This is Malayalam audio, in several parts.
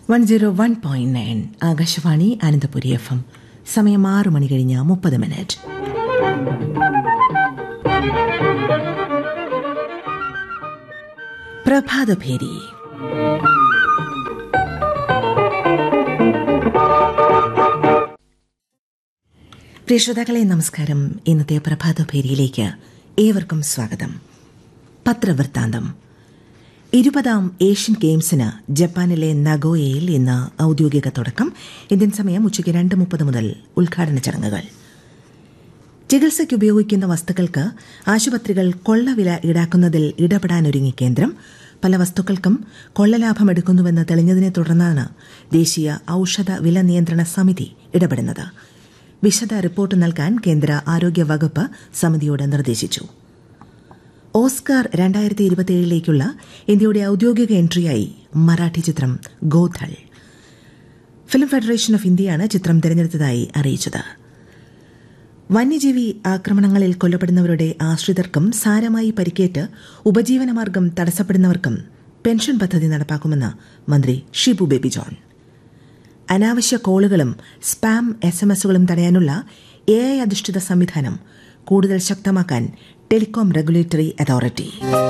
one zero one point nine Akashvani Ananthapuri F M സമയം ആറ് മണി കഴിഞ്ഞ് മുപ്പത് മിനിറ്റ് പ്രഭാതഭേരി പ്രിയ ശ്രോതാക്കളെ നമസ്കാരം ഇന്നത്തെ പ്രഭാതഭേരിയിലേക്ക് ഏവർക്കും സ്വാഗതം പത്രവൃത്താന്തം ഇരുപതാം ഏഷ്യൻ ഗെയിംസിന് ജപ്പാനിലെ നഗോയയിൽ ഇന്ന് ഔദ്യോഗിക തുടക്കം ഇന്ത്യൻ സമയം ഉച്ചയ്ക്ക് രണ്ട് മുപ്പത് മുതൽ ഉദ്ഘാടന ചടങ്ങുകൾ ചികിത്സയ്ക്ക് ഉപയോഗിക്കുന്ന വസ്തുക്കൾക്ക് ആശുപത്രികൾ കൊള്ളവില ഈടാക്കുന്നതിൽ ഇടപെടാനൊരുങ്ങി കേന്ദ്രം പല വസ്തുക്കൾക്കും കൊള്ളലാഭം എടുക്കുന്നുവെന്ന് തെളിഞ്ഞതിനെ തുടർന്നാണ് ദേശീയ ഔഷധ വില നിയന്ത്രണ സമിതി ഇടപെടുന്നത് വിശദ റിപ്പോർട്ട് നൽകാൻ കേന്ദ്ര ആരോഗ്യ വകുപ്പ് സമിതിയോട് നിർദ്ദേശിച്ചു ഓസ്കാർ രണ്ടായിരത്തി ഇരുപത്തിയേഴിലേക്കുള്ള ഇന്ത്യയുടെ ഔദ്യോഗിക എൻട്രിയായി മറാഠി ചിത്രം ഗോഥൾ ഫിലിം ഫെഡറേഷൻ ഓഫ് ഇന്ത്യയാണ് ചിത്രം തിരഞ്ഞെടുത്തതായി അറിയിച്ചത് വന്യജീവി ആക്രമണങ്ങളിൽ കൊല്ലപ്പെടുന്നവരുടെ ആശ്രിതർക്കും സാരമായി പരിക്കേറ്റ് ഉപജീവനമാർഗം തടസ്സപ്പെടുന്നവർക്കും പെൻഷൻ പദ്ധതി നടപ്പാക്കുമെന്ന് മന്ത്രി ഷിബു ബേബി ജോൺ അനാവശ്യ കോളുകളും സ്പാം എസ് എം എസുകളും തടയാനുള്ള എ ഐ അധിഷ്ഠിത സംവിധാനം കൂടുതൽ ശക്തമാക്കാൻ ടെലികോം റെഗുലേറ്ററി അതോറിറ്റി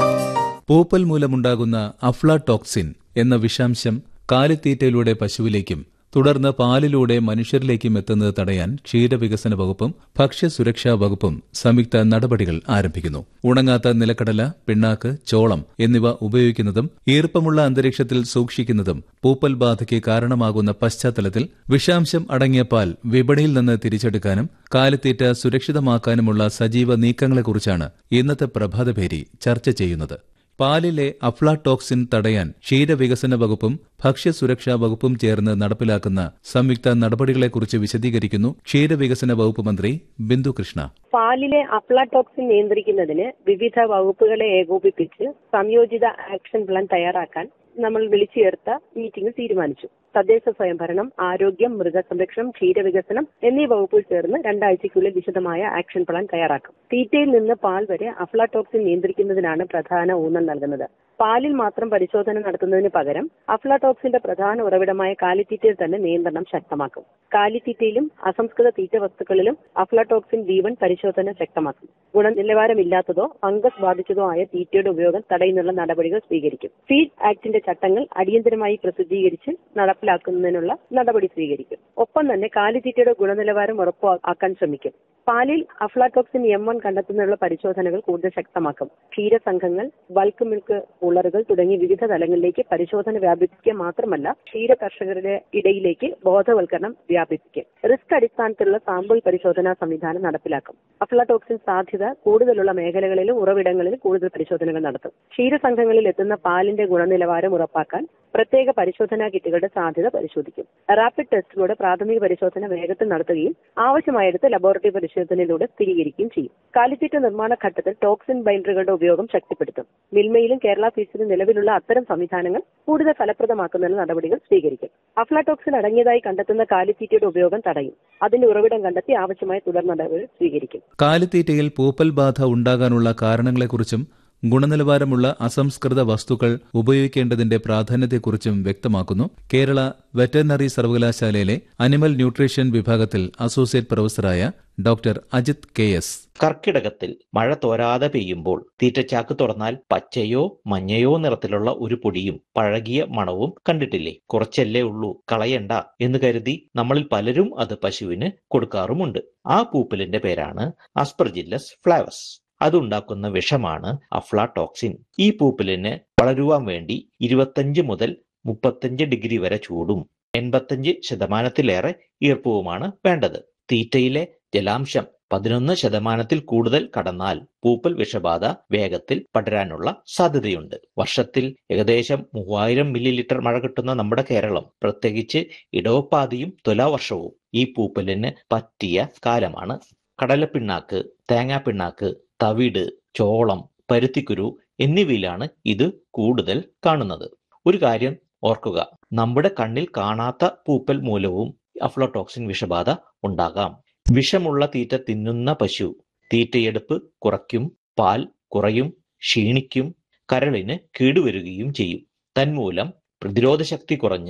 പൂപ്പൽ മൂലമുണ്ടാകുന്ന അഫ്ലാടോക്സിൻ എന്ന വിഷാംശം കാലിത്തീറ്റയിലൂടെ പശുവിലേക്കും തുടർന്ന് പാലിലൂടെ മനുഷ്യരിലേക്കും എത്തുന്നത് തടയാൻ ക്ഷീരവികസന വകുപ്പും ഭക്ഷ്യസുരക്ഷാ വകുപ്പും സംയുക്ത നടപടികൾ ആരംഭിക്കുന്നു ഉണങ്ങാത്ത നിലക്കടല പിണ്ണാക്ക് ചോളം എന്നിവ ഉപയോഗിക്കുന്നതും ഈർപ്പമുള്ള അന്തരീക്ഷത്തിൽ സൂക്ഷിക്കുന്നതും പൂപ്പൽ ബാധയ്ക്ക് കാരണമാകുന്ന പശ്ചാത്തലത്തിൽ വിഷാംശം അടങ്ങിയ പാൽ വിപണിയിൽ നിന്ന് തിരിച്ചെടുക്കാനും കാലിത്തീറ്റ സുരക്ഷിതമാക്കാനുമുള്ള സജീവ നീക്കങ്ങളെക്കുറിച്ചാണ് ഇന്നത്തെ പ്രഭാതഭേരി ചർച്ച ചെയ്യുന്നത് പാലിലെ അഫ്ലാടോക്സിൻ തടയാൻ ക്ഷീരവികസന വകുപ്പും ഭക്ഷ്യസുരക്ഷാ വകുപ്പും ചേർന്ന് നടപ്പിലാക്കുന്ന സംയുക്ത നടപടികളെക്കുറിച്ച് വിശദീകരിക്കുന്നു ക്ഷീരവികസന വകുപ്പ് മന്ത്രി ബിന്ദു കൃഷ്ണ പാലിലെ അഫ്ലാടോക്സിൻ നിയന്ത്രിക്കുന്നതിന് വിവിധ വകുപ്പുകളെ ഏകോപിപ്പിച്ച് സംയോജിത ആക്ഷൻ പ്ലാൻ തയ്യാറാക്കാൻ നമ്മൾ വിളിച്ചു ചേർത്ത മീറ്റിംഗിൽ തീരുമാനിച്ചു തദ്ദേശ സ്വയംഭരണം ആരോഗ്യം മൃഗസംരക്ഷണം ക്ഷീരവികസനം എന്നീ വകുപ്പുകൾ ചേർന്ന് രണ്ടാഴ്ചയ്ക്കുള്ളിൽ വിശദമായ ആക്ഷൻ പ്ലാൻ തയ്യാറാക്കും തീറ്റയിൽ നിന്ന് പാൽ വരെ അഫ്ലാടോക്സിൻ നിയന്ത്രിക്കുന്നതിനാണ് പ്രധാന ഊന്നൽ നൽകുന്നത് പാലിൽ മാത്രം പരിശോധന നടത്തുന്നതിന് പകരം അഫ്ലാടോക്സിന്റെ പ്രധാന ഉറവിടമായ കാലിത്തീറ്റയിൽ തന്നെ നിയന്ത്രണം ശക്തമാക്കും കാലിത്തീറ്റയിലും അസംസ്കൃത തീറ്റ വസ്തുക്കളിലും അഫ്ലാടോക്സിൻ ബി വൺ പരിശോധന ശക്തമാക്കും ഗുണനിലവാരമില്ലാത്തതോ ഫംഗസ് ബാധിച്ചതോ ആയ തീറ്റയുടെ ഉപയോഗം തടയുന്നുള്ള നടപടികൾ സ്വീകരിക്കും ഫീഡ് ആക്ടിന്റെ ചട്ടങ്ങൾ അടിയന്തരമായി പ്രസിദ്ധീകരിച്ച് നടപ്പിലാക്കുന്നതിനുള്ള നടപടി സ്വീകരിക്കും ഒപ്പം തന്നെ കാലിത്തീറ്റയുടെ ഗുണനിലവാരം ഉറപ്പാക്കാൻ ശ്രമിക്കും പാലിൽ അഫ്ലാടോക്സിൻ എം വൺ കണ്ടെത്തുന്നതിനുള്ള പരിശോധനകൾ കൂടുതൽ ശക്തമാക്കും ക്ഷീരസംഘങ്ങൾ ബൾക്ക് മിൽക്ക് ഉള്ളറുകൾ തുടങ്ങി വിവിധ തലങ്ങളിലേക്ക് പരിശോധന വ്യാപിപ്പിക്കുക മാത്രമല്ല ക്ഷീര കർഷകരുടെ ഇടയിലേക്ക് ബോധവൽക്കരണം വ്യാപിപ്പിക്കും റിസ്ക് അടിസ്ഥാനത്തിലുള്ള സാമ്പിൾ പരിശോധനാ സംവിധാനം നടപ്പിലാക്കും അഫ്ലാടോക്സിൻ സാധ്യത കൂടുതലുള്ള മേഖലകളിലും ഉറവിടങ്ങളിലും കൂടുതൽ പരിശോധനകൾ നടത്തും ക്ഷീരസംഘങ്ങളിൽ എത്തുന്ന പാലിന്റെ ഗുണനിലവാരം ഉറപ്പാക്കാൻ പ്രത്യേക പരിശോധനാ കിറ്റുകളുടെ സാധ്യത പരിശോധിക്കും റാപ്പിഡ് ടെസ്റ്റിലൂടെ പ്രാഥമിക പരിശോധന വേഗത്തിൽ നടത്തുകയും ആവശ്യമായെടുത്ത് ലബോറട്ടറി പരിശോധനയിലൂടെ സ്ഥിരീകരിക്കുകയും ചെയ്യും കാലിത്തീറ്റ നിർമ്മാണ ഘട്ടത്തിൽ ടോക്സിൻ ബൈൻഡറുകളുടെ ഉപയോഗം ശക്തിപ്പെടുത്തും മിൽമയിലും കേരള ഫീസിലും നിലവിലുള്ള അത്തരം സംവിധാനങ്ങൾ കൂടുതൽ ഫലപ്രദമാക്കുന്നതിന് നടപടികൾ സ്വീകരിക്കും അഫ്ലാടോക്സിൻ അടങ്ങിയതായി കണ്ടെത്തുന്ന കാലിത്തീറ്റയുടെ ഉപയോഗം തടയും അതിന്റെ ഉറവിടം കണ്ടെത്തി ആവശ്യമായ തുടർ നടപടികൾ സ്വീകരിക്കും കാലിത്തീറ്റയിൽ പൂപ്പൽ ബാധ ഉണ്ടാകാനുള്ള കാരണങ്ങളെക്കുറിച്ചും ഗുണനിലവാരമുള്ള അസംസ്കൃത വസ്തുക്കൾ ഉപയോഗിക്കേണ്ടതിന്റെ പ്രാധാന്യത്തെക്കുറിച്ചും വ്യക്തമാക്കുന്നു കേരള വെറ്ററിനറി സർവകലാശാലയിലെ അനിമൽ ന്യൂട്രീഷൻ വിഭാഗത്തിൽ അസോസിയേറ്റ് പ്രൊഫസറായ ഡോക്ടർ അജിത് കെ എസ് കർക്കിടകത്തിൽ മഴ തോരാതെ പെയ്യുമ്പോൾ തീറ്റച്ചാക്ക് തുറന്നാൽ പച്ചയോ മഞ്ഞയോ നിറത്തിലുള്ള ഒരു പൊടിയും പഴകിയ മണവും കണ്ടിട്ടില്ലേ കുറച്ചല്ലേ ഉള്ളൂ കളയണ്ട എന്ന് കരുതി നമ്മളിൽ പലരും അത് പശുവിന് കൊടുക്കാറുമുണ്ട് ആ പൂപ്പലിന്റെ പേരാണ് അസ്പർജില്ലസ് ഫ്ലാവസ് അതുണ്ടാക്കുന്ന വിഷമാണ് അഫ്ലാടോക്സിൻ ഈ പൂപ്പലിന് വളരുവാൻ വേണ്ടി ഇരുപത്തഞ്ച് മുതൽ മുപ്പത്തഞ്ച് ഡിഗ്രി വരെ ചൂടും എൺപത്തഞ്ച് ശതമാനത്തിലേറെ ഈർപ്പവുമാണ് വേണ്ടത് തീറ്റയിലെ ജലാംശം പതിനൊന്ന് ശതമാനത്തിൽ കൂടുതൽ കടന്നാൽ പൂപ്പൽ വിഷബാധ വേഗത്തിൽ പടരാനുള്ള സാധ്യതയുണ്ട് വർഷത്തിൽ ഏകദേശം മൂവായിരം മില്ലി ലിറ്റർ മഴ കിട്ടുന്ന നമ്മുടെ കേരളം പ്രത്യേകിച്ച് ഇടവപ്പാതിയും തുലാവർഷവും ഈ പൂപ്പലിന് പറ്റിയ കാലമാണ് കടലപ്പിണ്ണാക്ക് തേങ്ങാപ്പിണ്ണാക്ക് തവിട് ചോളം പരുത്തിക്കുരു എന്നിവയിലാണ് ഇത് കൂടുതൽ കാണുന്നത് ഒരു കാര്യം ഓർക്കുക നമ്മുടെ കണ്ണിൽ കാണാത്ത പൂപ്പൽ മൂലവും അഫ്ലോടോക്സിൻ വിഷബാധ ഉണ്ടാകാം വിഷമുള്ള തീറ്റ തിന്നുന്ന പശു തീറ്റയെടുപ്പ് കുറയ്ക്കും പാൽ കുറയും ക്ഷീണിക്കും കരളിന് കേടുവരുകയും ചെയ്യും തന്മൂലം പ്രതിരോധശക്തി കുറഞ്ഞ്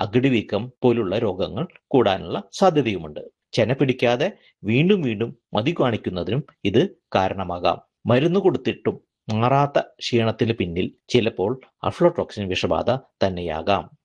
അകിടിവീക്കം പോലുള്ള രോഗങ്ങൾ കൂടാനുള്ള സാധ്യതയുമുണ്ട് ചെന പിടിക്കാതെ വീണ്ടും വീണ്ടും മതി കാണിക്കുന്നതിനും ഇത് കാരണമാകാം മരുന്ന് കൊടുത്തിട്ടും മാറാത്ത ക്ഷീണത്തിന് പിന്നിൽ ചിലപ്പോൾ അഫ്ലോടോക്സിൻ വിഷബാധ തന്നെയാകാം